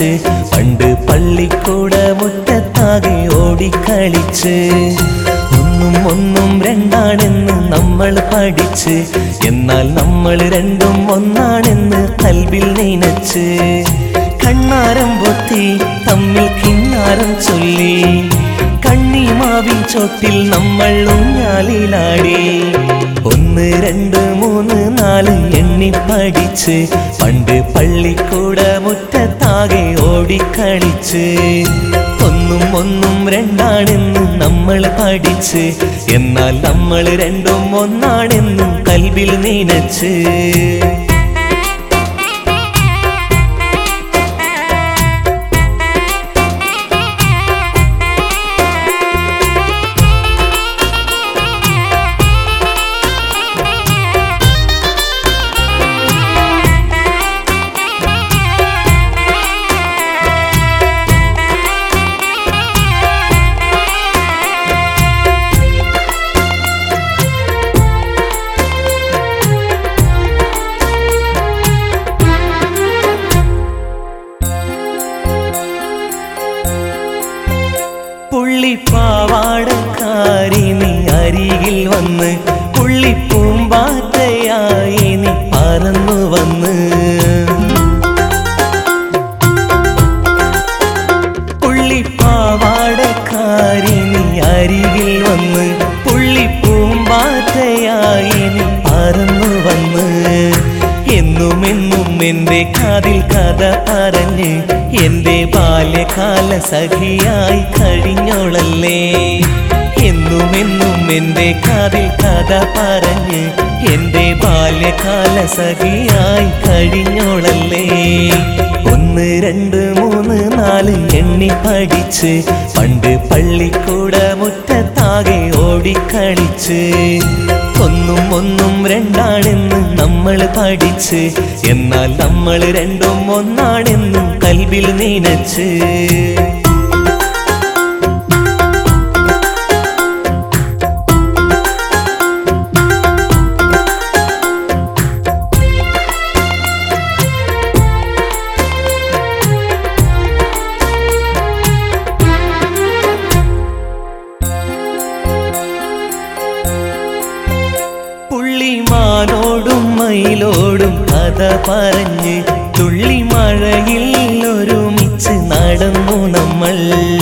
പഠിച്ച് പണ്ട് പള്ളിക്കൂട മുറ്റത്താകെ ഓടിക്കളിച്ച് ഒന്നും ഒന്നും രണ്ടാണെന്ന് നമ്മൾ പഠിച്ച് എന്നാൽ നമ്മൾ രണ്ടും ഒന്നാണെന്ന് കൽവിൽ നനച്ച് കണ്ണാരം പൊത്തി തമ്മിൽ കിന്നാരം ചൊല്ലി കണ്ണിമാവിൻ ചോട്ടിൽ നമ്മൾ ഊഞ്ഞാലിലാടി ഒന്ന് രണ്ട് മൂന്ന് നാല് എണ്ണി പഠിച്ച് പണ്ട് പള്ളിക്കൂട മുറ്റത്താകെ ഓടിക്കളിച്ച് ഒന്നും ഒന്നും രണ്ടാണെന്ന് നമ്മൾ പഠിച്ച് എന്നാൽ നമ്മൾ രണ്ടും ഒന്നാണെന്നും കൽവിൽ നനച്ച് പുള്ളിപ്പാവാടക്കാരി നീ അരികിൽ വന്ന് പുള്ളിപ്പൂമ്പാറ്റയായി നീ പറന്നു വന്ന് പുള്ളിപ്പാവാടക്കാരി നീ അരികിൽ വന്ന് പുള്ളിപ്പൂമ്പാറ്റയായി നീ പറന്നു വന്ന് എന്നും എന്നും എൻ്റെ കാതിൽ കഥ പറഞ്ഞ് എൻ്റെ ബാല്യകാല സഖിയായി കഴിഞ്ഞോളല്ലേ എന്നും എന്നും എൻ്റെ കാതിൽ കഥ പറഞ്ഞ് എൻ്റെ ബാല്യകാല സഖിയായി കഴിഞ്ഞോളല്ലേ ഒന്ന് രണ്ട് മൂന്ന് നാല് എണ്ണി പഠിച്ച് പണ്ട് പള്ളിക്കൂട മുറ്റത്താകെ ഓടിക്കളിച്ച് ഒന്നും ഒന്നും രണ്ടാണെന്ന് നമ്മൾ പഠിച്ച് എന്നാൽ നമ്മൾ രണ്ടും ഒന്നാണെന്നും കൽവിൽ നനച്ച് പുള്ളിമാനോടും മയിലോടും കഥ പറഞ്ഞ് തുള്ളിമഴയിൽ ഒരുമിച്ച് നടന്നു നമ്മൾ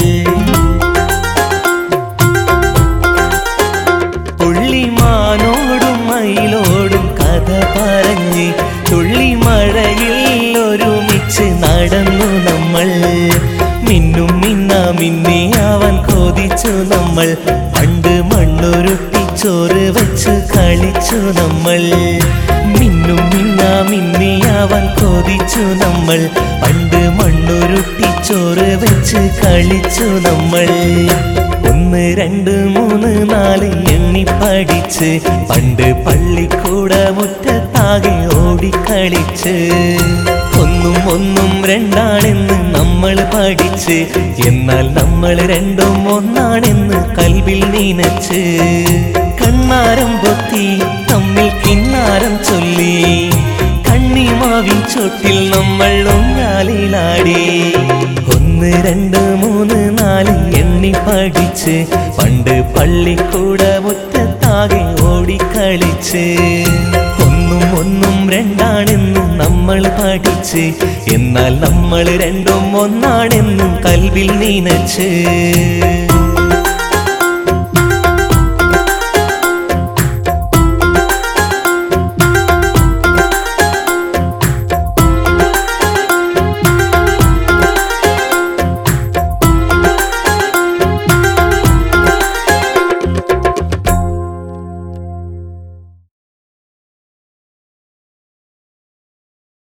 പുള്ളിമാനോടും മയിലോടും കഥ പറഞ്ഞ് തുള്ളിമഴയിൽ ഒരുമിച്ച് നടന്നു നമ്മൾ മിന്നും മിന്ന മിന്നി അവൻ കൊതിച്ചു നമ്മൾ പണ്ട് മണ്ണുരുട്ടി ചോറ് വെച്ച് കളിച്ചു നമ്മൾ മിന്നും മിന്ന മിന്നി അവൻ കൊതിച്ചു നമ്മൾ പണ്ട് മണ്ണുരുട്ടി ചോറ് വെച്ച് കളിച്ചു നമ്മൾ ഒന്ന് രണ്ട് മൂന്ന് നാല് എണ്ണി പഠിച്ച് പണ്ട് പള്ളിക്കൂട മുറ്റത്താകെ ഓടിക്കളിച്ച് ഒന്നും ഒന്നും രണ്ടാണെന്ന് നമ്മൾ പഠിച്ച് എന്നാൽ നമ്മൾ രണ്ടും ഒന്നാണെന്ന് കൽവിൽ നനച്ച് കണ്ണാരം പൊത്തി തമ്മിൽ കിന്നാരം ചൊല്ലി കണ്ണിമാവിൻ ചോട്ടിൽ നമ്മൾ ഒന്നാലിലാടി ഒന്ന് രണ്ട് മൂന്ന് നാല് എണ്ണി പഠിച്ച് പണ്ട് പള്ളിക്കൂട മുറ്റത്താകെ ഓടിക്കളിച്ച് ഒന്നും ഒന്നും രണ്ടാണെന്ന് നമ്മൾ പഠിച്ച് എന്നാൽ നമ്മൾ രണ്ടും ഒന്നാണെന്നും കൽവിൽ നനച്ച്